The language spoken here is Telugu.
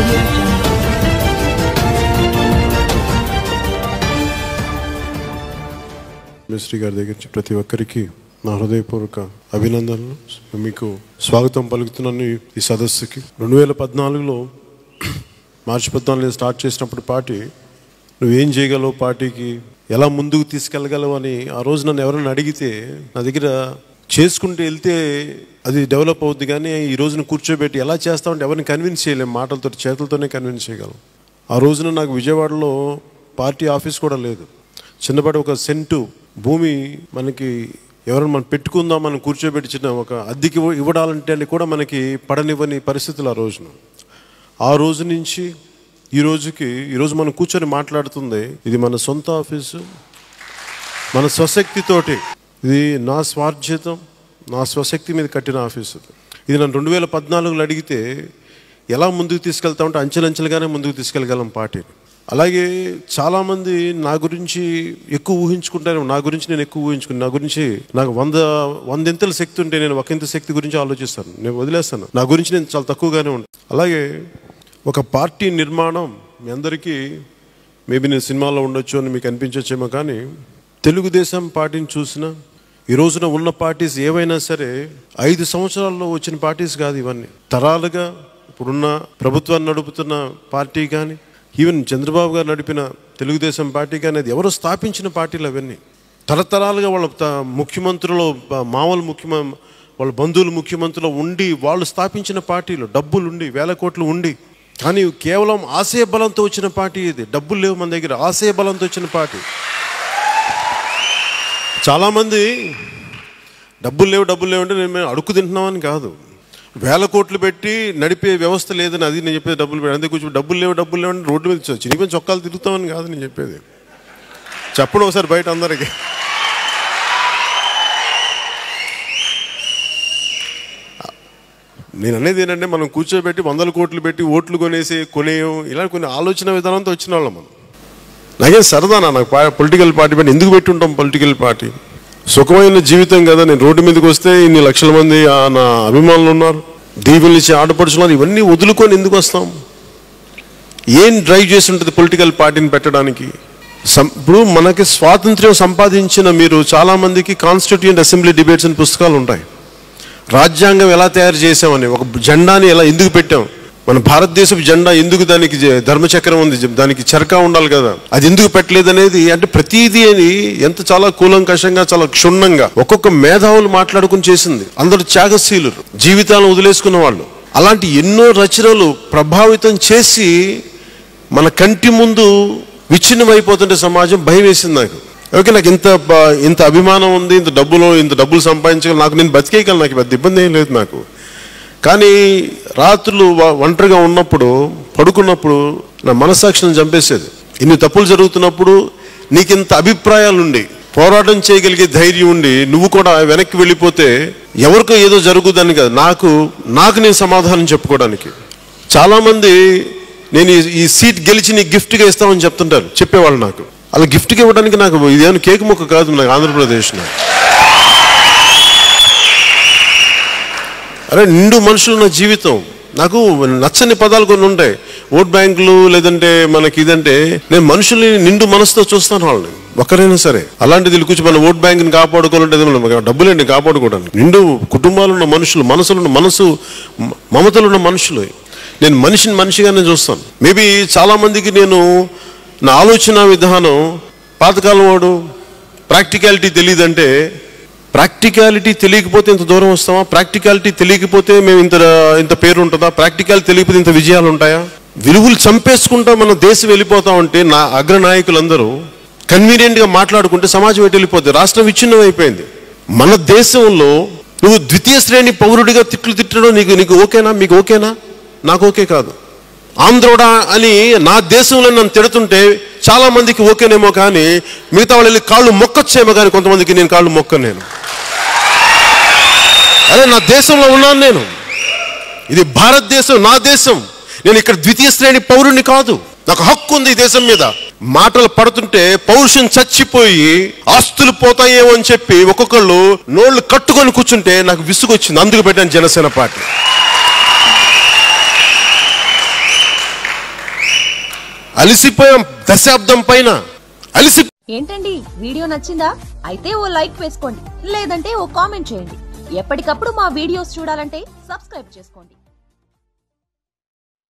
audio jungle. మిస్ట్రీ గారి దగ్గర నుంచి ప్రతి ఒక్కరికి నా హృదయపూర్వక అభినందనలు మీకు స్వాగతం పలుకుతున్నాను ఈ- ఈ సదస్సుకి రెండు వేల పద్నాలుగులో మార్చి పద్నాలుగు స్టార్ట్ చేసినప్పుడు పార్టీ నువ్వేం చేయగలవు పార్టీకి ఎలా ముందుకు తీసుకెళ్ళగలవు అని ఆ రోజు నన్ను ఎవరైనా అడిగితే నా దగ్గర చేసుకుంటూ వెళ్తే అది డెవలప్ అవుద్ది కానీ ఈ రోజున కూర్చోబెట్టి ఎలా చేస్తామంటే ఎవరిని కన్విన్స్ చేయలేం మాటలతో చేతులతోనే కన్విన్స్ చేయగలం ఆ రోజున నాకు విజయవాడలో పార్టీ ఆఫీస్ కూడా లేదు చిన్నపాటి ఒక సెంటు భూమి మనకి ఎవరైనా మనం పెట్టుకుందాం మనం కూర్చోబెట్టిన ఒక అద్దెకి ఇవ్వ- ఇవ్వడాలంటే అని కూడా మనకి పడనివ్వని పరిస్థితులు ఆ రోజున ఆ రోజు నుంచి ఈ రోజుకి ఈరోజు మనం కూర్చొని మాట్లాడుతుంది ఇది మన సొంత ఆఫీసు మన స్వశక్తితోటి ఇది నా స్వార్జితం నా స్వశక్తి మీద కట్టిన ఆఫీసు ఇది నన్ను రెండు వేల పద్నాలుగులో అడిగితే ఎలా ముందుకు తీసుకెళ్తామంటే అంచెలంచెలుగానే ముందుకు తీసుకెళ్ళగలం పార్టీని అలాగే చాలామంది నా గురించి ఎక్కువ ఊహించుకుంటారు నా గురించి నేను ఎక్కువ ఊహించుకుని నా గురించి నాకు వంద వందెంతల శక్తి ఉంటే నేను ఒక ఇంత శక్తి గురించి ఆలోచిస్తాను నేను వదిలేస్తాను నా గురించి నేను చాలా తక్కువగానే ఉంటాను అలాగే ఒక పార్టీ నిర్మాణం మీ అందరికీ మేబీ నేను సినిమాలో ఉండొచ్చు అని మీకు అనిపించచ్చేమో కానీ తెలుగుదేశం పార్టీని చూసినా ఈ రోజున ఉన్న పార్టీస్ ఏవైనా సరే ఐదు సంవత్సరాల్లో వచ్చిన పార్టీస్ కాదు ఇవన్నీ తరాలుగా ఇప్పుడున్న ప్రభుత్వాన్ని నడుపుతున్న పార్టీ కానీ ఈవెన్ చంద్రబాబు గారు నడిపిన తెలుగుదేశం పార్టీ కానీ అది ఎవరు స్థాపించిన పార్టీలు అవన్నీ తరతరాలుగా వాళ్ళ త- ముఖ్యమంత్రులు బ- మామూలు ముఖ్యమ వాళ్ళ బంధువులు ముఖ్యమంత్రులు ఉండి వాళ్ళు స్థాపించిన పార్టీలు డబ్బులు ఉండి వేల కోట్లు ఉండి కానీ కేవలం ఆశయ బలంతో వచ్చిన పార్టీ ఇది డబ్బులు లేవు మన దగ్గర ఆశయ బలంతో వచ్చిన పార్టీ చాలామంది డబ్బులు లేవు డబ్బులు లేవు అంటే నేను మేము అడుక్కు తింటున్నామని కాదు వేల కోట్లు పెట్టి నడిపే వ్యవస్థ లేదని అది నేను చెప్పేది డబ్బులు పెట్టి అందుకే కొంచెం డబ్బులు లేవు డబ్బులు లేవు అంటే రోడ్డు మీద చ- చినిగిపోయిన చొక్కాలు తిరుగుతామని కాదు నేను చెప్పేది చెప్పండి ఒకసారి బయట అందరికి నేను అనేది ఏంటంటే మనం కూర్చోబెట్టి వందల కోట్లు పెట్టి ఓట్లు కొనేసి కొనేయం ఇలా కొన్ని ఆలోచన విధానంతో వచ్చిన వాళ్ళం మనం నాకేం సరదానా నాకు పొలిటికల్ పార్టీ పెట్టి ఎందుకు పెట్టి ఉంటాం పొలిటికల్ పార్టీ సుఖమైన జీవితం కదా నేను రోడ్డు మీదకి వస్తే ఇన్ని లక్షల మంది ఆ నా అభిమానులు ఉన్నారు దీవులు ఇచ్చి ఆడపడుచున్నారు ఇవన్నీ వదులుకొని ఎందుకు వస్తాం ఏం డ్రైవ్ చేసి ఉంటుంది పొలిటికల్ పార్టీని పెట్టడానికి సం- ఇప్పుడు మనకి స్వాతంత్ర్యం సంపాదించిన మీరు చాలా మందికి కాన్స్టిట్యూంట్ అసెంబ్లీ డిబేట్స్ అని పుస్తకాలు ఉంటాయి రాజ్యాంగం ఎలా తయారు చేసామని ఒక జెండాని ఎలా ఎందుకు పెట్టాం మన భారతదేశపు జెండా ఎందుకు దానికి జ- ధర్మచక్రం ఉంది జ- దానికి చరకా ఉండాలి కదా అది ఎందుకు పెట్టలేదు అనేది అంటే ప్రతిదీ అని ఎంత చాలా కూలంకషంగా చాలా క్షుణ్ణంగా ఒక్కొక్క మేధావులు మాట్లాడుకుని చేసింది అందరూ త్యాగశీలు జీవితాలను వదిలేసుకున్న వాళ్ళు అలాంటి ఎన్నో రచనలు ప్రభావితం చేసి మన కంటి ముందు విచ్ఛిన్నమైపోతుంటే సమాజం భయం వేసింది నాకు ఓకే నాకు ఇంత బ- ఇంత అభిమానం ఉంది ఇంత డబ్బులు ఇంత డబ్బులు సంపాదించగలను నాకు నేను బతికేయగలను నాకు పెద్ద ఇబ్బంది ఏం లేదు నాకు కానీ రాత్రులు వ- ఒంటరిగా ఉన్నప్పుడు పడుకున్నప్పుడు నా మనస్సాక్షిని చంపేసేది ఇన్ని తప్పులు జరుగుతున్నప్పుడు నీకు ఇంత అభిప్రాయాలు ఉండి పోరాటం చేయగలిగే ధైర్యం ఉండి నువ్వు కూడా వెనక్కి వెళ్ళిపోతే ఎవరికో ఏదో జరుగుదని కదా నాకు నాకు నేను సమాధానం చెప్పుకోవడానికి చాలామంది నేను ఈ- ఈ సీట్ గెలిచి నీకు గిఫ్ట్గా ఇస్తామని చెప్తుంటారు చెప్పేవాళ్ళు నాకు అలా గిఫ్ట్గా ఇవ్వడానికి నాకు ఇదేమైనా కేక్ ముక్క కాదు నాకు ఆంధ్రప్రదేశ్లో అరే నిండు మనుషులు నా జీవితం నాకు నచ్చని పదాలు కొన్ని ఉంటాయి ఓట్ బ్యాంకులు లేదంటే మనకి ఇదంటే నేను మనుషుల్ని నిండు మనసుతో చూస్తాను వాళ్ళని ఒక్కరైనా సరే అలాంటిది వీళ్ళు కూర్చొని మన ఓట్ బ్యాంక్ని కాపాడుకోవాలంటే ఏదో మనకు డబ్బులేండి కాపాడుకోవడానికి నిండు కుటుంబాలు ఉన్న మనుషులు మనసులున్న మనసు మ- మమతలున్న మనుషులు నేను మనిషిని మనిషిగానే చూస్తాను మేబీ చాలా మందికి నేను నా ఆలోచన విధానం పాతకాలం వాడు ప్రాక్టికాలిటీ తెలియదంటే ప్రాక్టికాలిటీ తెలియకపోతే ఇంత దూరం వస్తామా ప్రాక్టికాలిటీ తెలియకపోతే మేము ఇంత ఇంత పేరు ఉంటుందా ప్రాక్టికాలిటీ తెలియకపోతే ఇంత విజయాలు ఉంటాయా విలువలు చంపేసుకుంటా మన దేశం వెళ్ళిపోతా ఉంటే నా అగ్రనాయకులందరూ కన్వీనియంట్గా మాట్లాడుకుంటే సమాజం ఎటు వెళ్ళిపోతుంది రాష్ట్రం విచ్ఛిన్నం అయిపోయింది మన దేశంలో నువ్వు ద్వితీయ శ్రేణి పౌరుడిగా తిట్లు తిట్టడం నీకు నీకు ఓకేనా మీకు ఓకేనా నాకు ఓకే కాదు ఆంధ్రోడా అని నా దేశంలో నన్ను తిడుతుంటే చాలా మందికి ఓకేనేమో కానీ మిగతా వాళ్ళు వెళ్ళి కాళ్ళు మొక్కొచ్చేమో కానీ కొంతమందికి నేను కాళ్ళు మొక్కను నేను అదే నా దేశంలో ఉన్నాను నేను ఇది భారతదేశం నా దేశం నేను ఇక్కడ ద్వితీయ శ్రేణి పౌరుని కాదు నాకు హక్కు ఉంది ఈ దేశం మీద మాటలు పడుతుంటే పౌరుషం చచ్చిపోయి ఆస్తులు పోతాయేమో అని చెప్పి ఒక్కొక్కళ్ళు నోళ్ళు కట్టుకొని కూర్చుంటే నాకు విసుగొచ్చింది అందుకు పెట్టాను జనసేన పార్టీ అలిసిపోయాం దశాబ్దం పైన అలిసి ఏంటండి వీడియో నచ్చిందా అయితే ఓ లైక్ వేసుకోండి లేదంటే ఓ కామెంట్ చేయండి ఎప్పటికప్పుడు మా వీడియోస్ చూడాలంటే సబ్స్క్రైబ్ చేసుకోండి